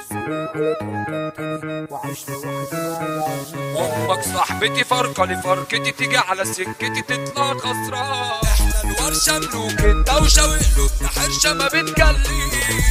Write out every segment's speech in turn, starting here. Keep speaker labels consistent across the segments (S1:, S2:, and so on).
S1: امك صاحبتي فرقة لفرقتي تيجي على سكتي تطلع خسران احنا الورشة ملوك الدوشة وقلوبنا حرشة ما بتجليش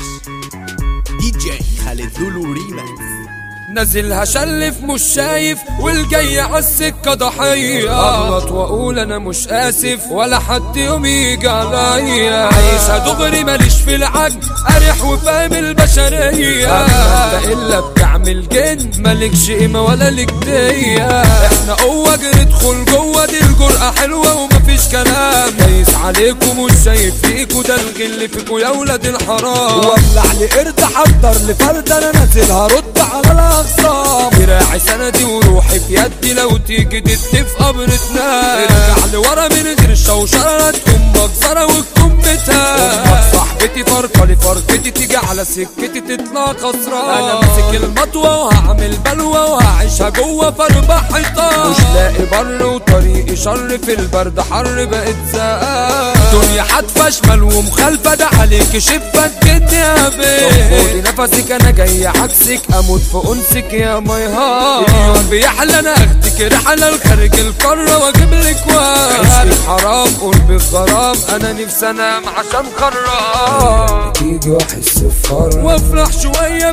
S2: دي جي خالد لولو ريماكس
S1: نازلها شلف مش شايف والجاي عالسكة ضحية اغلط واقول انا مش اسف ولا حد يوم يجي عليا عايشة دغري ماليش في العجل اريح وفاهم البشرية انت الا بتعمل جن مالكش قيمة ولا لك دية احنا قوة ندخل جوه دي الجرأة حلوة ومفيش كلام دايس عليكم مش شايف فيكوا ده الغل فيكوا يا ولاد الحرام
S3: ولع لي قرد حضر لفرد انا نازل هرد على الاخصام
S1: دراعي سندي وروحي في يدي لو تيجي تدي في قبرتنا ارجع لورا من غير الشوشرة تقوم مجزرة وتكون بتها امك صاحبتي فرقة لفرقتي تيجي على سكتي تطلع خسران انا ماسك المطوة وهعمل بلوى وهعيشها جوه فربة حيطان مش لاقي بر وطريقي شر في البرد حر بقت زقان دنيا حتفة شمال ومخالفة ده عليك شفة الدنيا بيه خدي نفسك انا جاي عكسك اموت في انسك يا ماي هارت اليوم بيحلى انا اخدك رحلة لخارج القارة واجيب لك واد حرام قرب الغرام انا نفسي انام عشان خرام
S3: تيجي واحس بفرح
S1: وافرح شوية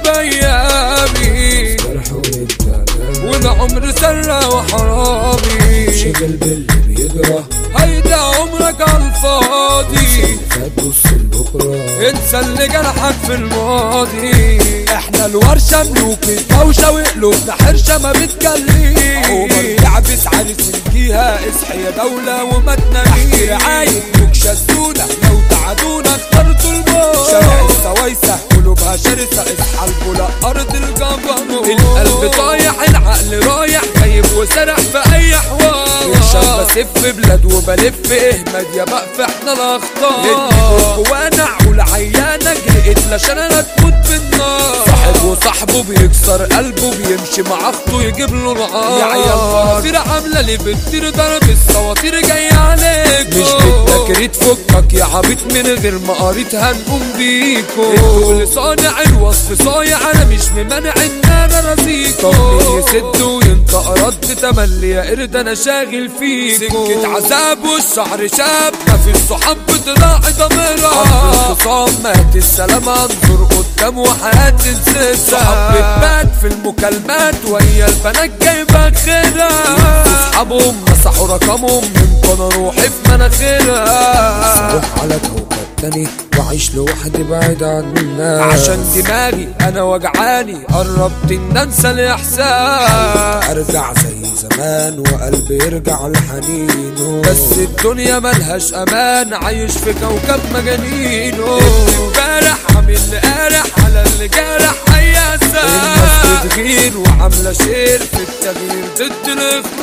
S1: بايامي
S3: فرح والكلام
S1: والعمر سرة وحرامي
S3: شغل باللي بيجرى
S1: هيدا عمرك عالفاضي
S3: فات بص لبكره
S1: انسى اللي جرحك في الماضي
S3: احنا الورشة ملوك الدوشة وقلوبنا حرشة ما بتجليش عمر يعبس عرس الجيهة اصحي يا دولة وما تناميش رعاية ملوك شدونا لو تعادونا اخترتوا الموت شارع السويسة قلوبها شرسة اصحى البولا ارض الجبروت
S1: القلب طايح العقل رايح غايب وسرح في اي حوار شاب بسف بلاد وبلف اهمد يا بقف احنا الاخطار جوانا عول عيانة جرقت لشان انا تموت بالنار صاحب وصاحبه بيكسر قلبه بيمشي مع اخته يجيب له العار يا عيال فرافير عاملة لي بتطير ضرب السواطير جاي عليك مش بالتكريت فكك يا عبيط من غير ما قريت هنقوم بيكو الكل صانع الوصف صايع انا مش ممانع ان انا راسيكو طب يسد وينطق رد تملي يا قرد انا شاغل فيكو سكة عذاب والشعر شاب ما في الصحاب بتراعي ضميرها عبد الخصام مات السلام انظر قدام وحياة تنسى صحاب بتبات في المكالمات وهي البنات جايبة خيرها اصحابهم مسحوا رقمهم من انا روحي في مناخيرها
S3: روح على كوكب تاني وعيش لوحدي بعيد عن الناس
S1: عشان دماغي انا وجعاني قربت ان انسى الاحساس
S3: ارجع زي زمان وقلبي يرجع لحنينه
S1: بس الدنيا ملهاش امان عايش في كوكب مجانينه امبارح عامل لي قارح على اللي جارح اي الناس بتغير وعامله شير في التغيير ضد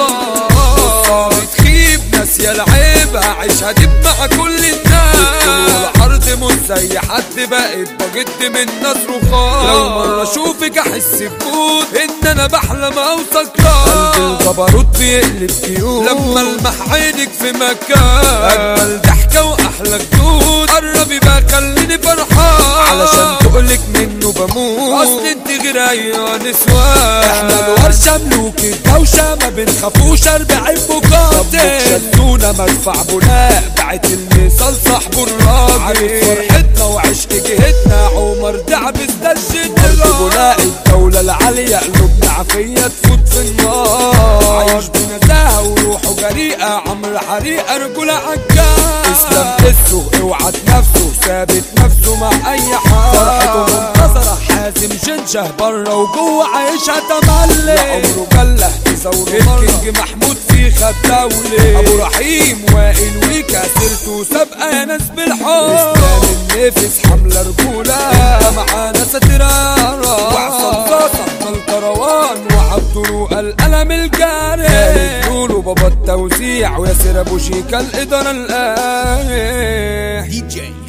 S1: الاخلاص بتخيب ناس يا العيب هعيشها دب مع كل الناس والعرض مش زي حد بقيت بجد من ناس رخاص لو مرة اشوفك احس بموت ان انا بحلم اوصل قلب الجبروت بيقلب كيوت لما المح عينك في مكان اجمل ضحكة واحلى جدود قربي بقى خليني فرحان علشان تقولك منه بموت اصل انت غير اي نسوان
S3: احنا الورشة ملوك الدوشة ما بنخافوش اربعين مقاتل شدونا مدفع بناء بعت المثال صاحبه الراجل عارف فرحتنا وعشق جهتنا عمر دعبس ده الجنرال بناء الدولة العالية قلوبنا عافية تفوت في النار عايش بنزاهة وروحه جريئة عمرو حريقة رجولة عجال اسلام اسه اوعى نفسه ثابت نفسه مع اي حال فرحته منتصرة حازم شنشه بره وجوه عايشها تملي عمره جله تزور الكينج محمود في خد دولي ابو رحيم وائل ويكا سيرته سابقه يا ناس بالحب اسلام النفس حمله رجوله انت معانا سترارة وعصام صاصة الكروان وعبد روق القلم الجاري خالد لولو بابا التوزيع وياسر ابو شيكا الاداره الآن
S2: دي جي